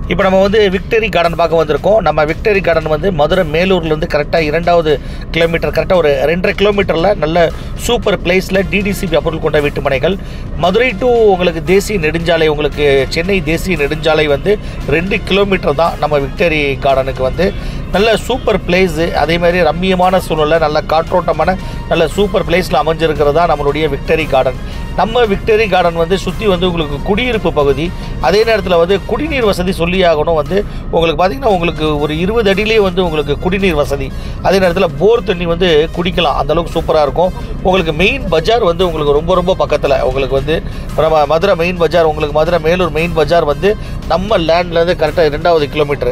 இப்போ நம்ம வந்து விக்டரி கார்டன் பார்க்க வந்திருக்கோம் நம்ம விக்டரி கார்டன் வந்து மதுரை மேலூர்லேருந்து கரெக்டாக இரண்டாவது கிலோமீட்டர் கரெக்டாக ஒரு ரெண்டரை கிலோமீட்டரில் நல்ல சூப்பர் பிளேஸில் டிடிசிபி அப்ரூவல் கொண்ட வீட்டு மனைகள் மதுரை டு உங்களுக்கு தேசிய நெடுஞ்சாலை உங்களுக்கு சென்னை தேசிய நெடுஞ்சாலை வந்து ரெண்டு கிலோமீட்டர் தான் நம்ம விக்டரி கார்டனுக்கு வந்து நல்ல சூப்பர் பிளேஸு அதே மாதிரி ரம்மியமான சூழ்நிலை நல்ல காற்றோட்டமான நல்ல சூப்பர் பிளேஸில் அமைஞ்சிருக்கிறதா நம்மளுடைய விக்டரி கார்டன் நம்ம விக்டரி கார்டன் வந்து சுற்றி வந்து உங்களுக்கு குடியிருப்பு பகுதி அதே நேரத்தில் வந்து குடிநீர் வசதி சொல்லி ஆகணும் வந்து உங்களுக்கு பார்த்திங்கன்னா உங்களுக்கு ஒரு இருபது அடியிலே வந்து உங்களுக்கு குடிநீர் வசதி அதே நேரத்தில் போர் தண்ணி வந்து குடிக்கலாம் அந்த அளவுக்கு சூப்பராக இருக்கும் உங்களுக்கு மெயின் பஜார் வந்து உங்களுக்கு ரொம்ப ரொம்ப பக்கத்தில் உங்களுக்கு வந்து நம்ம மதுரை மெயின் பஜார் உங்களுக்கு மதுரை மேலூர் மெயின் பஜார் வந்து நம்ம லேண்ட்லேருந்து கரெக்டாக ரெண்டாவது கிலோமீட்டரு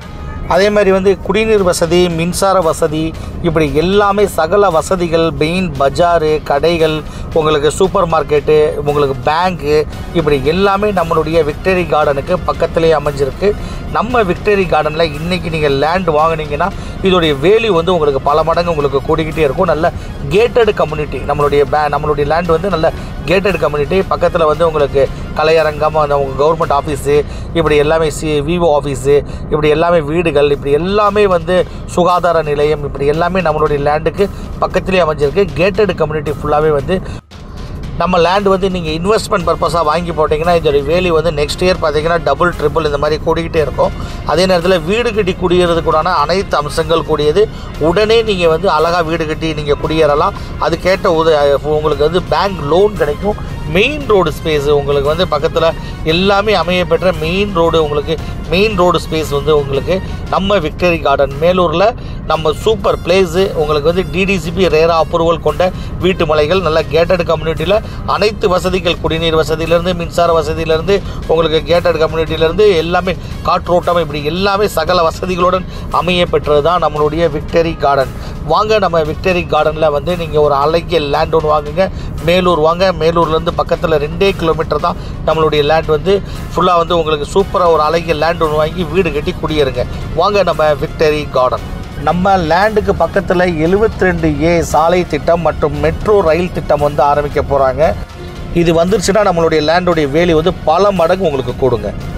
அதே மாதிரி வந்து குடிநீர் வசதி மின்சார வசதி இப்படி எல்லாமே சகல வசதிகள் மெயின் பஜாரு கடைகள் உங்களுக்கு சூப்பர் மார்க்கெட்டு உங்களுக்கு பேங்க்கு இப்படி எல்லாமே நம்மளுடைய விக்டரி கார்டனுக்கு பக்கத்துலேயே அமைஞ்சிருக்கு நம்ம விக்டரி கார்டனில் இன்றைக்கி நீங்கள் லேண்ட் வாங்குனீங்கன்னா இதோடைய வேல்யூ வந்து உங்களுக்கு பல மடங்கு உங்களுக்கு கூடிக்கிட்டே இருக்கும் நல்ல கேட்டட் கம்யூனிட்டி நம்மளுடைய பே நம்மளுடைய லேண்ட் வந்து நல்ல கேட்டட் கம்யூனிட்டி பக்கத்தில் வந்து உங்களுக்கு கலையரங்கம் அந்த உங்கள் கவர்மெண்ட் ஆஃபீஸு இப்படி எல்லாமே சி விவோ ஆஃபீஸு இப்படி எல்லாமே வீடுகள் இப்படி எல்லாமே வந்து சுகாதார நிலையம் இப்படி எல்லாமே நம்மளுடைய லேண்டுக்கு பக்கத்துலேயே அமைஞ்சிருக்கு கேட்டட் கம்யூனிட்டி ஃபுல்லாகவே வந்து நம்ம லேண்ட் வந்து நீங்கள் இன்வெஸ்ட்மெண்ட் பர்பஸாக வாங்கி போட்டிங்கன்னா இதோடைய வேல்யூ வந்து நெக்ஸ்ட் இயர் பார்த்தீங்கன்னா டபுள் ட்ரிபிள் இந்த மாதிரி கூடிக்கிட்டே இருக்கும் அதே நேரத்தில் வீடு கட்டி குடியேறதுக்குடான அனைத்து அம்சங்கள் கூடியது உடனே நீங்கள் வந்து அழகாக வீடு கட்டி நீங்கள் குடியேறலாம் அதுக்கேற்ற உத உங்களுக்கு வந்து பேங்க் லோன் கிடைக்கும் மெயின் ரோடு ஸ்பேஸ் உங்களுக்கு வந்து பக்கத்தில் எல்லாமே அமைய பெற்ற மெயின் ரோடு உங்களுக்கு மெயின் ரோடு ஸ்பேஸ் வந்து உங்களுக்கு நம்ம விக்டரி கார்டன் மேலூரில் நம்ம சூப்பர் பிளேஸு உங்களுக்கு வந்து டிடிசிபி ரேரா அப்ரூவல் கொண்ட வீட்டு மலைகள் நல்ல கேட்டட் கம்யூனிட்டியில் அனைத்து வசதிகள் குடிநீர் வசதியிலேருந்து மின்சார வசதியிலேருந்து உங்களுக்கு கேட்டட் கம்யூனிட்டியிலேருந்து எல்லாமே காற்றோட்டம் இப்படி எல்லாமே சகல வசதிகளுடன் அமைய பெற்றது தான் நம்மளுடைய விக்டரி கார்டன் வாங்க நம்ம விக்டரி கார்டனில் வந்து நீங்கள் ஒரு அழகிய லேண்ட் ஒன்று வாங்குங்க மேலூர் வாங்க மேலூர்லேருந்து பக்கத்தில் ரெண்டே கிலோமீட்டர் தான் நம்மளுடைய லேண்ட் வந்து ஃபுல்லாக வந்து உங்களுக்கு சூப்பராக ஒரு அழகிய லேண்ட் ஒன்று வாங்கி வீடு கட்டி குடியேறுங்க வாங்க நம்ம விக்டரி கார்டன் நம்ம லேண்டுக்கு பக்கத்தில் 72 ரெண்டு ஏ சாலை திட்டம் மற்றும் மெட்ரோ ரயில் திட்டம் வந்து ஆரம்பிக்க போகிறாங்க இது வந்துருச்சுன்னா நம்மளுடைய லேண்டுடைய வேல்யூ வந்து பல மடங்கு உங்களுக்கு கூடுங்க